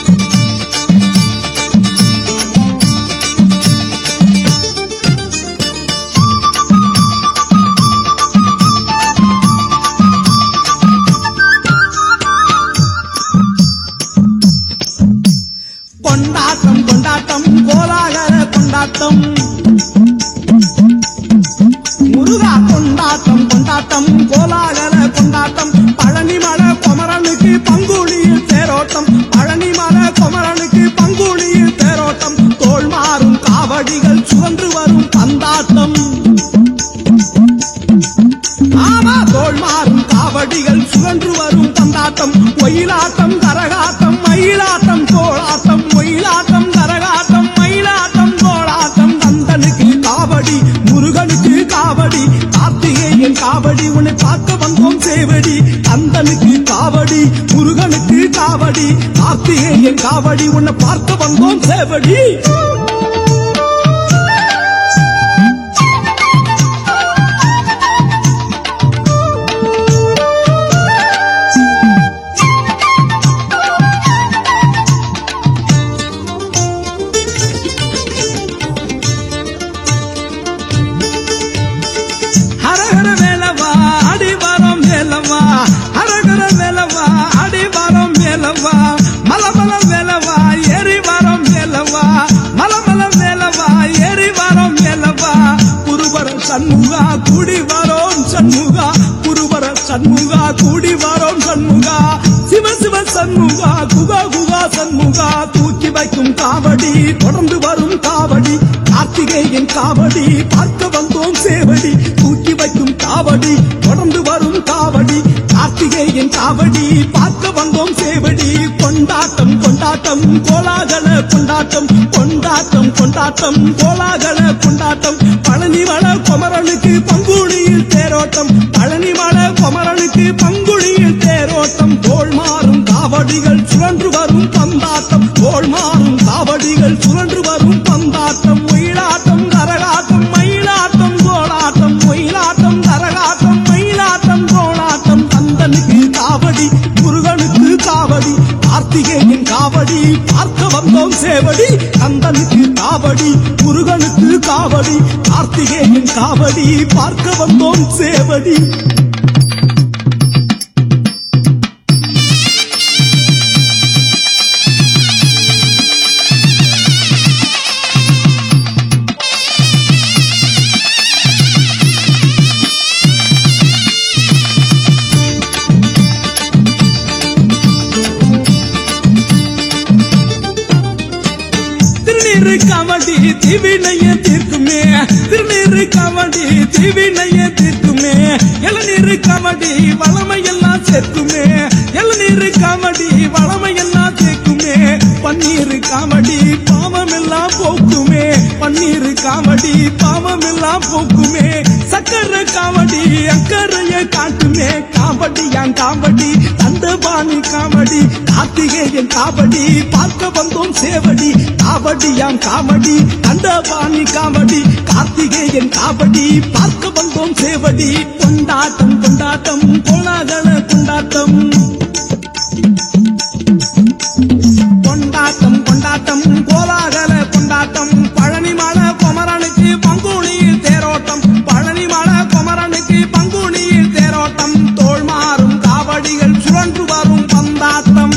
கொண்டாட்டம் கொண்டாட்டம் கோலாகல கொண்டாட்டம் முருகா கொண்டாட்டம் கொண்டாட்டம் கோலாகல கொண்டாட்டம் பழனிமலை குமரனுக்கு பங்குனியில் தேரோட்டம் பழனிமலை குமரனுக்கு பங்குனியில் தேரோட்டம் தோல் மாறும் காவடிகள் சுழன்று வரும் பந்தாட்டம் ஆமா தோல் மாறும் காவடிகள் சுழன்று வரும் பந்தாட்டம் ஒயிலாட்டம் கரகாட்டம் மயிலாட்டம் கோளாட்டம் ஒயிலாட்டம் கரகாட்டம் மயிலாட்டம் கோளாட்டம் கந்தனுக்கு காவடி முருகனுக்கு காவடி கார்த்திகேயன் காவடி உன்னை பார்க்க வந்தோம் சேவடி கந்தனுக்கு காவடி முருகனுக்கு காவடி கார்த்திகேயன் காவடி உன்னை பார்க்க வந்தோம் சேவடி ஹரஹர வேலவா அடிவாரம் வேலவா ஹரஹர வேலவா அடிவாரம் வேலவா மலமல வேலவா எரிவாரம் வேலவா மலமல வேலவா எரிவாரம் வேலவா குருவர சண்முகா கூடி வரோம் சண்முகா குருவர சண்முகா கூடி வரோம் சண்முகா சிவ சிவ சண்முகா குகா குகா சண்முகா தூக்கி வைக்கும் காவடி தொடர்ந்து வரும் காவடி கார்த்திகேயன் காவடி பார்க்க வந்தோம் சேவடி தூக்கி வைக்கும் காவடி தொடர்ந்து வரும் காவடி கார்த்திகேயன் காவடி பார்க்க வந்தோம் சேவடி கொண்டாட்டம் கொண்டாட்டம் கோலாகல கொண்டாட்டம் கொண்டாட்டம் கொண்டாட்டம் கோலாகல கொண்டாட்டம் பழனிமல குமரனுக்கு பங்குனியில் தேரோட்டம் பழனிமல குமரனுக்கு பங்குனியில் தேரோட்டம் தோல் மாறும் காவடிகள் சுழன்று வரும் பந்தாட்டம் தோல் மாறும் காவடிகள் சுழன்று வரும் பந்தாட்டம் ஒயிலாட்டம் கரகாட்டம் மயிலாட்டம் கோலாட்டம் ஒயிலாட்டம் கரகாட்டம் மயிலாட்டம் கோலாட்டம் கந்தனுக்கு காவடி முருகனுக்கு காவடி கார்த்திகேயன் காவடி பார்க்க வந்தோம் சேவடி கந்தனுக்கு காவடி முருகனுக்கு காவடி கார்த்திகேயன் காவடி பார்க்க வந்தோம் சேவடி திருநீரு காவடி திவினைய தீர்க்குமே திருநீரு காவடி திவினைய தீர்க்குமே இளநீரு காவடி வளமையெல்லாம் சேர்க்குமே இளநீரு காவடி வளமையெல்லாம் சேர்க்குமே பன்னீரு காவடி பாவமெல்லாம் போக்குமே பன்னீரு காவடி பாவமெல்லாம் போக்குமே சக்கரை காவடி அக்கறைய காட்டுமே காவடி என் காவடி தண்டபாணி காவடி கார்த்திகேயன் காவடி பார்க்க வந்தோம் சேவடி காவடி யாம் காவடி தண்டபாணி காவடி கார்த்திகேயன் காவடி பார்க்க வந்தோம் சேவடி கொண்டாட்டம் கொண்டாட்டம் கோலாகல கொண்டாட்டம் கொண்டாட்டம் கொண்டாட்டம் கோலாகல கொண்டாட்டம் பழனிமலை குமரனுக்கு பங்குனியில் தேரோட்டம் பழனிமலை குமரனுக்கு பங்குனியில் தேரோட்டம் தோல் மாறும் காவடிகள் சுழன்று வரும் பந்தாட்டம்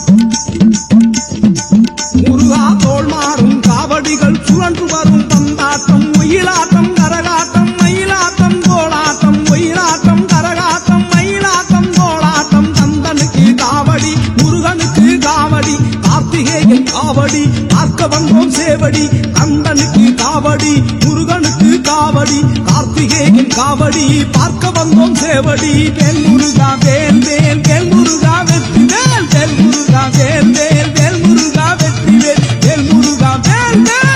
முருகா தோல் மாறும் காவடிகள் சுழன்று வரும் பந்தாட்டம் ஒயிலாட்டம் கரகாட்டம் மயிலாட்டம் கோலாட்டம் ஒயிலாட்டம் கரகாட்டம் மயிலாட்டம் கோலாட்டம் கந்தனுக்கு காவடி முருகனுக்கு காவடி கார்த்திகேயன் காவடி பார்க்க வந்தோம் சேவடி கந்தனுக்கு காவடி முருகனுக்கு காவடி கார்த்திகேயன் காவடி பார்க்க வந்தோம் சேவடி வேல் முருகா வேல் வேல் வேல் முருகா வெற்றி வேல் வேல் முருகா வேல் வேல் வேல் முருகா வெற்றி வேல் வேல் முருகா வேல் வேல்